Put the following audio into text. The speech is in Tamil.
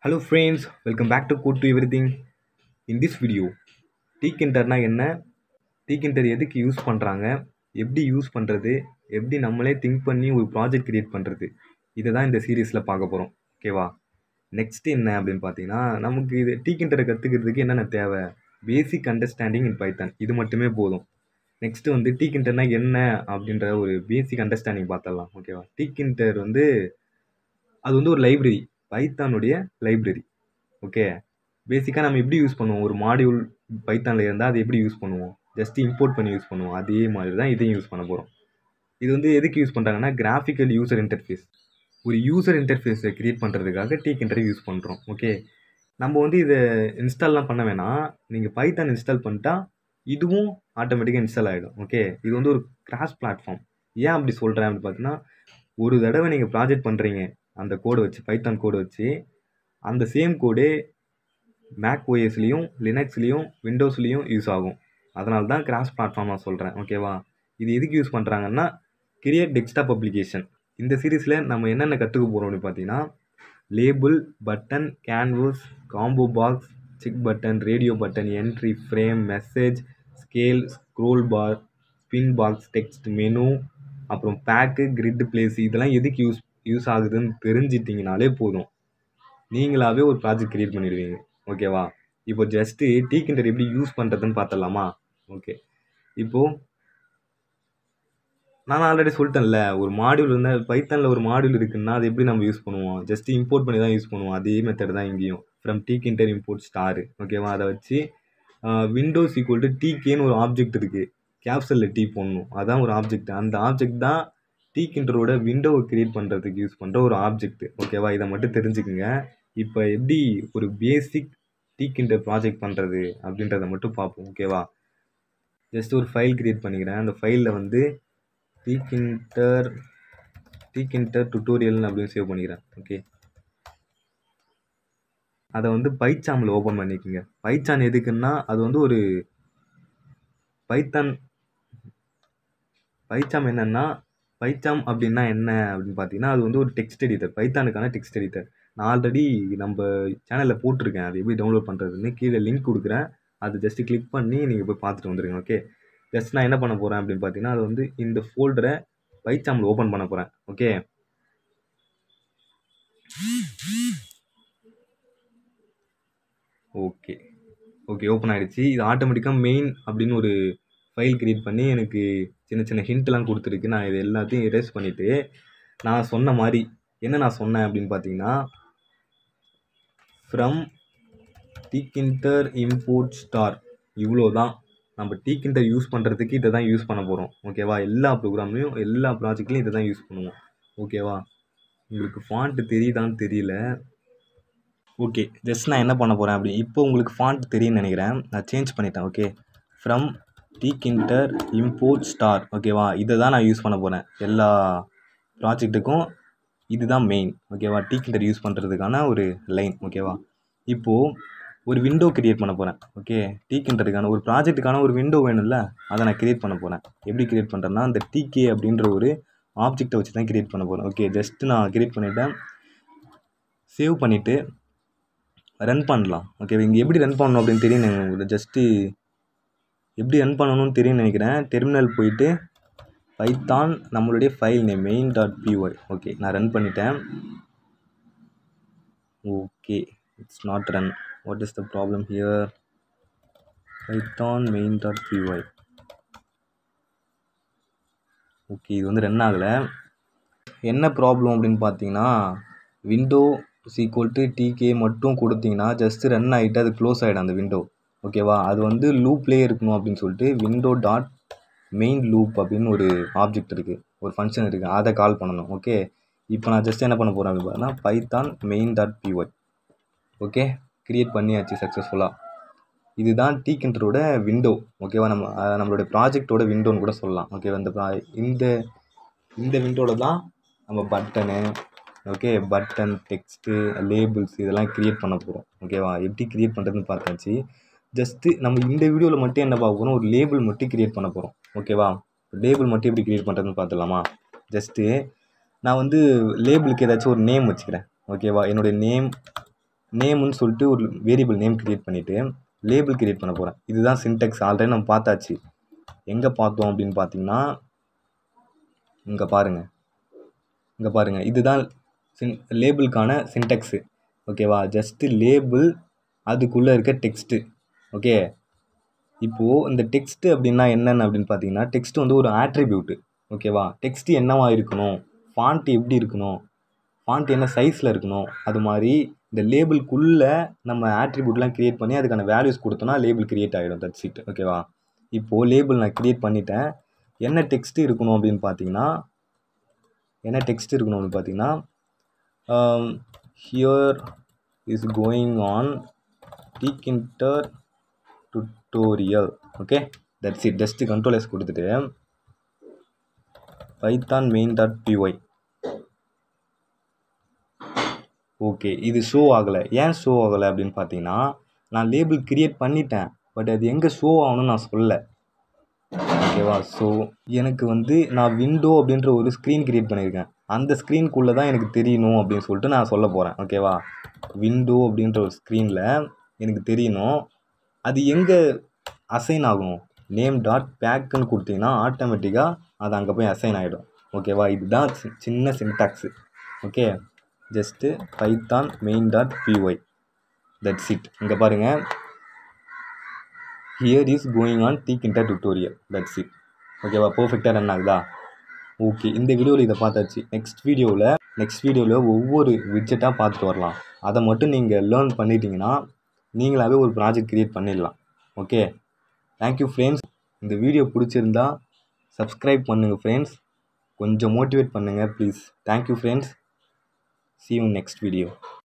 Hello friends, welcome back to Code to Everything. In this video, டீக்கிண்டர்னா என்ன டீக்கிண்டர் எதுக்கு யூஸ் பண்ணுறாங்க எப்படி யூஸ் பண்ணுறது எப்படி நம்மளே திங்க் பண்ணி ஒரு ப்ராஜெக்ட் கிரியேட் பண்ணுறது இதை தான் இந்த சீரீஸில் பார்க்க போகிறோம் ஓகேவா நெக்ஸ்ட் என்ன அப்படின்னு பார்த்தீங்கன்னா நமக்கு இது டீக்கிண்டரை கற்றுக்கிறதுக்கு என்னென்ன தேவை பேசிக் அண்டர்ஸ்டாண்டிங் இன் பைத்தான் இது மட்டுமே போதும் நெக்ஸ்ட்டு வந்து டீக்கிண்டர்னா என்ன அப்படின்ற ஒரு பேசிக் அண்டர்ஸ்டாண்டிங் பார்த்துடலாம் ஓகேவா டீக்கிண்டர் வந்து அது வந்து ஒரு லைப்ரரி பைத்தானுடைய லைப்ரரி ஓகே பேசிக்காக நம்ம எப்படி யூஸ் பண்ணுவோம் ஒரு மாடியூல் பைத்தானில் இருந்தால் அதை எப்படி யூஸ் பண்ணுவோம் ஜஸ்ட் இம்போர்ட் பண்ணி யூஸ் பண்ணுவோம் அதே மாதிரி தான் இதையும் யூஸ் பண்ண போகிறோம் இது வந்து எதுக்கு யூஸ் பண்ணுறாங்கன்னா கிராஃபிக்கல் யூசர் இன்டர்ஃபேஸ் ஒரு யூசர் இன்டர்ஃபேஸை க்ரியேட் பண்ணுறதுக்காக டீக்கிண்டரை யூஸ் பண்ணுறோம் ஓகே நம்ம வந்து இதை இன்ஸ்டால்லாம் பண்ண வேணாம் நீங்கள் பைத்தான் இன்ஸ்டால் பண்ணிட்டா இதுவும் ஆட்டோமேட்டிக்காக இன்ஸ்டால் ஆகிடும் ஓகே இது வந்து ஒரு கிராஸ் பிளாட்ஃபார்ம் ஏன் அப்படி சொல்கிறேன் அப்படின்னு பார்த்தீங்கன்னா ஒரு தடவை நீங்கள் ப்ராஜெக்ட் பண்ணுறீங்க அந்த கோடை வச்சு பைத்தான் கோடை வச்சு அந்த சேம் கோடே மேக் ஓஎஸ்லேயும் லினக்ஸ்லேயும் விண்டோஸ்லேயும் யூஸ் ஆகும் அதனால தான் கிராஸ் பிளாட்ஃபார்ம் நான் சொல்கிறேன் ஓகேவா இது எதுக்கு யூஸ் பண்ணுறாங்கன்னா கிரியேட் டெஸ்க்டாப் அப்ளிகேஷன் இந்த சீரீஸில் நம்ம என்னென்ன கற்றுக்க போகிறோம் அப்படின்னு பார்த்தீங்கன்னா label button canvas combo box check button radio button entry frame message scale scroll bar spin box text menu அப்புறம் பேக்கு கிரிட் பிளேஸ் இதெல்லாம் எதுக்கு யூஸ் யூஸ் ஆகுதுன்னு தெரிஞ்சிட்டிங்கனாலே போதும் நீங்களாகவே ஒரு ப்ராஜெக்ட் க்ரியேட் பண்ணிடுவீங்க ஓகேவா இப்போ ஜஸ்ட்டு டீக்கிண்டர் எப்படி யூஸ் பண்ணுறதுன்னு பார்த்துடலாமா ஓகே இப்போது நான் ஆல்ரெடி சொல்லிட்டேன்ல ஒரு மாடியூல் இருந்தால் பைத்தானில் ஒரு மாடியூல் இருக்குன்னா அது எப்படி நம்ம யூஸ் பண்ணுவோம் ஜஸ்ட் இம்போர்ட் பண்ணி தான் யூஸ் பண்ணுவோம் அதே மெத்தட் தான் இங்கேயும் ஃப்ரம் டீக்கிண்டர் இம்போர்ட் ஸ்டார் ஓகேவா அதை வச்சு விண்டோஸ் ஈக்குவல் டு டீக்கேன்னு ஒரு ஆப்ஜெக்ட் இருக்குது கேப்சலில் டீ போடணும் அதான் ஒரு ஆப்ஜெக்ட் அந்த ஆப்ஜெக்ட் தான் டீக்கிண்டரோட விண்டோவை க்ரியேட் பண்ணுறதுக்கு யூஸ் பண்ணுற ஒரு ஆப்ஜெக்ட் ஓகேவா இதை மட்டும் தெரிஞ்சுக்குங்க இப்போ எப்படி ஒரு பேசிக் டீக்கிண்டர் ப்ராஜெக்ட் பண்ணுறது அப்படின்றத மட்டும் பார்ப்போம் ஓகேவா ஜஸ்ட் ஒரு ஃபைல் க்ரியேட் பண்ணிக்கிறேன் அந்த ஃபைலில் வந்து டீக்கிண்டர் டீக்கிண்டர் டுட்டோரியல் அப்படின்னு சேவ் பண்ணிக்கிறேன் ஓகே அதை வந்து பைச்சாமில் ஓப்பன் பண்ணிக்கோங்க பைச்சான் எதுக்குன்னா அது வந்து ஒரு பைத்தான் பைச்சாம் என்னென்னா பைச்சாம் அப்படின்னா என்ன அப்படின்னு பார்த்தீங்கன்னா அது வந்து ஒரு டெக்ஸ்ட் எடிட்டர் பைத்தானுக்கான டெக்ஸ்ட் எடிட்டர் நான் ஆல்ரெடி நம்ம சேனலில் போட்டிருக்கேன் அது எப்படி டவுன்லோட் பண்ணுறதுன்னு கீழே லிங்க் கொடுக்குறேன் அது ஜஸ்ட்டு கிளிக் பண்ணி நீங்கள் போய் பார்த்துட்டு வந்துடுங்க ஓகே ஜஸ்ட் நான் என்ன பண்ண போகிறேன் அப்படின்னு பார்த்தீங்கன்னா அது வந்து இந்த ஃபோல்டரை பைச்சாமில் ஓப்பன் பண்ண போகிறேன் ஓகே ஓகே ஓகே ஓப்பன் ஆகிடுச்சு இது ஆட்டோமேட்டிக்காக மெயின் அப்படின்னு ஒரு ஃபைல் க்ரியேட் பண்ணி எனக்கு சின்ன சின்ன ஹிண்ட்லாம் கொடுத்துருக்கு நான் இது எல்லாத்தையும் எரேஸ் பண்ணிவிட்டு நான் சொன்ன மாதிரி என்ன நான் சொன்னேன் அப்படின்னு பார்த்தீங்கன்னா ஃப்ரம் டீக்கிண்டர் இம்போர்ட் ஸ்டார் இவ்வளோ தான் நம்ம டீக்கிண்டர் யூஸ் பண்ணுறதுக்கு இதை தான் யூஸ் பண்ண போகிறோம் ஓகேவா எல்லா ப்ரோக்ராம்லேயும் எல்லா ப்ராஜெக்ட்லையும் இதை தான் யூஸ் பண்ணுவோம் ஓகேவா உங்களுக்கு ஃபாண்ட்டு தெரியுதான்னு தெரியல ஓகே ஜஸ்ட் நான் என்ன பண்ண போகிறேன் அப்படி இப்போ உங்களுக்கு ஃபாண்ட் தெரியும்னு நினைக்கிறேன் நான் சேஞ்ச் பண்ணிட்டேன் okay from Tkinter import star ஓகேவா இதை தான் நான் யூஸ் பண்ண போகிறேன் எல்லா ப்ராஜெக்ட்டுக்கும் இதுதான் மெயின் ஓகேவா டீக்கிண்டர் யூஸ் பண்ணுறதுக்கான ஒரு லைன் ஓகேவா இப்போது ஒரு விண்டோ க்ரியேட் பண்ண போகிறேன் ஓகே டீக்கிண்டருக்கான ஒரு ப்ராஜெக்ட்டுக்கான ஒரு விண்டோ வேணும்ல அதை நான் க்ரியேட் பண்ண போகிறேன் எப்படி க்ரியேட் பண்ணுறேன்னா இந்த டிகே அப்படின்ற ஒரு ஆப்ஜெக்டை வச்சு தான் க்ரியேட் பண்ண போகிறேன் ஓகே ஜஸ்ட்டு நான் க்ரியேட் பண்ணிவிட்டேன் சேவ் பண்ணிவிட்டு ரன் பண்ணலாம் ஓகே இங்கே எப்படி ரன் பண்ணணும் அப்படின்னு தெரியும் உங்களுக்கு ஜஸ்ட்டு எப்படி ரன் பண்ணணும்னு தெரியும்னு நினைக்கிறேன் டெர்மினல் போயிட்டு பைத்தான் நம்மளுடைய file name main dot py okay நான் ரன் பண்ணிட்டேன் okay it's not run what is the problem here Python main dot py okay இது வந்து ரன் ஆகலை என்ன ப்ராப்ளம் அப்படின்னு பார்த்தீங்கன்னா விண்டோ ஈக்குவல் டு டிகே மட்டும் கொடுத்தீங்கன்னா ஜஸ்ட் ரன் ஆகிட்டு அது க்ளோஸ் ஆகிடும் அந்த விண்டோ ஓகேவா அது வந்து லூப்லேயே இருக்கணும் அப்படின்னு சொல்லிட்டு விண்டோ டாட் மெயின் லூப் அப்படின்னு ஒரு ஆப்ஜெக்ட் இருக்குது ஒரு ஃபங்க்ஷன் இருக்குது அதை கால் பண்ணணும் ஓகே இப்போ நான் ஜஸ்ட் என்ன பண்ண போகிறேன் அப்படின்னு பார்த்தீங்கன்னா Python main dot py okay create பண்ணியாச்சு சக்ஸஸ்ஃபுல்லாக இதுதான் டீக்கிண்டரோட விண்டோ ஓகேவா நம்ம நம்மளோட ப்ராஜெக்டோட விண்டோன்னு கூட சொல்லலாம் ஓகேவா இந்த ப்ரா இந்த இந்த விண்டோவில் தான் நம்ம button okay button text labels இதெல்லாம் க்ரியேட் பண்ண போகிறோம் ஓகேவா எப்படி க்ரியேட் பண்ணுறதுன்னு பார்த்தாச்சு ஜஸ்ட்டு நம்ம இந்த வீடியோவில் மட்டும் என்ன பார்க்க போகிறோம் ஒரு லேபிள் மட்டும் க்ரியேட் பண்ண போகிறோம் ஓகேவா லேபிள் மட்டும் எப்படி க்ரியேட் பண்ணுறதுன்னு பார்த்துடலாமா ஜஸ்ட்டு நான் வந்து லேபிளுக்கு ஏதாச்சும் ஒரு நேம் வச்சுக்கிறேன் ஓகேவா என்னுடைய நேம் நேம்னு சொல்லிட்டு ஒரு வேரியபிள் நேம் க்ரியேட் பண்ணிவிட்டு லேபிள் க்ரியேட் பண்ண போகிறேன் இதுதான் சின்டெக்ஸ் ஆல்ரெடி நம்ம பார்த்தாச்சு எங்கே பார்த்தோம் அப்படின்னு பார்த்தீங்கன்னா இங்கே பாருங்கள் இங்கே பாருங்கள் இதுதான் சின் லேபிளுக்கான சின்டெக்ஸு ஓகேவா ஜஸ்ட்டு லேபிள் அதுக்குள்ளே இருக்க டெக்ஸ்ட்டு ஓகே இப்போது இந்த டெக்ஸ்ட்டு அப்படின்னா என்னென்ன அப்படின்னு பார்த்தீங்கன்னா டெக்ஸ்ட் வந்து ஒரு ஆட்ரிபியூட்டு ஓகேவா டெக்ஸ்ட் என்னவா இருக்கணும் ஃபாண்ட் எப்படி இருக்கணும் ஃபாண்ட் என்ன சைஸில் இருக்கணும் அது மாதிரி இந்த லேபிள்குள்ளே நம்ம ஆட்ரிபியூட்லாம் க்ரியேட் பண்ணி அதுக்கான வேல்யூஸ் கொடுத்தோன்னா லேபிள் க்ரியேட் ஆகிடும் தட்ஸ் இட் ஓகேவா இப்போது லேபிள் நான் க்ரியேட் பண்ணிட்டேன் என்ன டெக்ஸ்ட் இருக்கணும் அப்படின்னு பார்த்தீங்கன்னா என்ன டெக்ஸ்ட் இருக்கணும் அப்படின்னு பார்த்தீங்கன்னா here is going on Tkinter tutorial okay that's it just control S கொடுத்துட்டு Python main dot py okay இது ஷோ ஆகலை ஏன் ஷோ ஆகலை அப்படின்னு பார்த்தீங்கன்னா நான் லேபிள் க்ரியேட் பண்ணிட்டேன் பட் அது எங்கே ஷோ ஆகணும்னு நான் சொல்லலை ஓகேவா ஸோ எனக்கு வந்து நான் விண்டோ அப்படின்ற ஒரு ஸ்க்ரீன் க்ரியேட் பண்ணியிருக்கேன் அந்த ஸ்க்ரீனுக்குள்ளே தான் எனக்கு தெரியணும் அப்படின்னு சொல்லிட்டு நான் சொல்ல போகிறேன் ஓகேவா விண்டோ அப்படின்ற ஒரு ஸ்க்ரீனில் எனக்கு தெரியணும் அது எங்கே அசைன் ஆகும் நேம் டாட் பேக்குன்னு கொடுத்தீங்கன்னா ஆட்டோமேட்டிக்காக அது அங்கே போய் அசைன் ஆகிடும் ஓகேவா இதுதான் சி- சின்ன syntax okay just Python main dot py that's it இங்கே பாருங்கள் here is going on Tkinter tutorial that's it ஓகேவா பர்ஃபெக்டாக ரன் ஆகுதா ஓகே இந்த வீடியோவில் இதை பார்த்தாச்சு நெக்ஸ்ட் வீடியோவில் நெக்ஸ்ட் வீடியோவில் ஒவ்வொரு விட்ஜெட்டாக பார்த்துட்டு வரலாம் அதை மட்டும் நீங்கள் லேர்ன் பண்ணிட்டீங்கன்னா நீங்களாகவே ஒரு ப்ராஜெக்ட் க்ரியேட் பண்ணிடலாம் ஓகே தேங்க்யூ ஃப்ரெண்ட்ஸ் இந்த வீடியோ பிடிச்சிருந்தா சப்ஸ்கிரைப் பண்ணுங்கள் ஃப்ரெண்ட்ஸ் கொஞ்சம் மோட்டிவேட் பண்ணுங்கள் please thank you friends see you in next video